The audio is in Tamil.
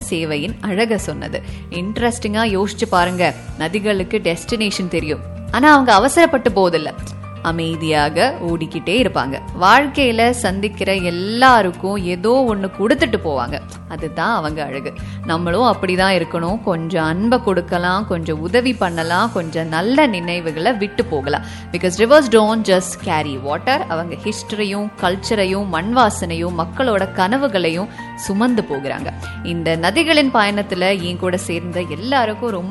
சேவையின் அழக சொன்னது இன்ட்ரெஸ்டிங்கா யோசிச்சு பாருங்க நதிகளுக்கு டெஸ்டினேஷன் தெரியும் ஆனா அவங்க அவசரப்பட்டு போவதில்லை அமைதியாக ஓடிக்கிட்டே இருப்பாங்க வாழ்க்கையில சந்திக்கிற எல்லாருக்கும் ஏதோ ஒன்று கொடுத்துட்டு போவாங்க அதுதான் அவங்க அழகு நம்மளும் அப்படிதான் இருக்கணும் கொஞ்சம் அன்பை கொடுக்கலாம் கொஞ்சம் உதவி பண்ணலாம் கொஞ்சம் நல்ல நினைவுகளை விட்டு போகலாம் because rivers don't just carry water அவங்க ஹிஸ்டரியும் கல்ச்சரையும் மண் வாசனையும் மக்களோட கனவுகளையும் சுமந்து போகிறாங்க இந்த நதிகளின் பயணத்துல என் கூட சேர்ந்த எல்லாருக்கும் ரொம்ப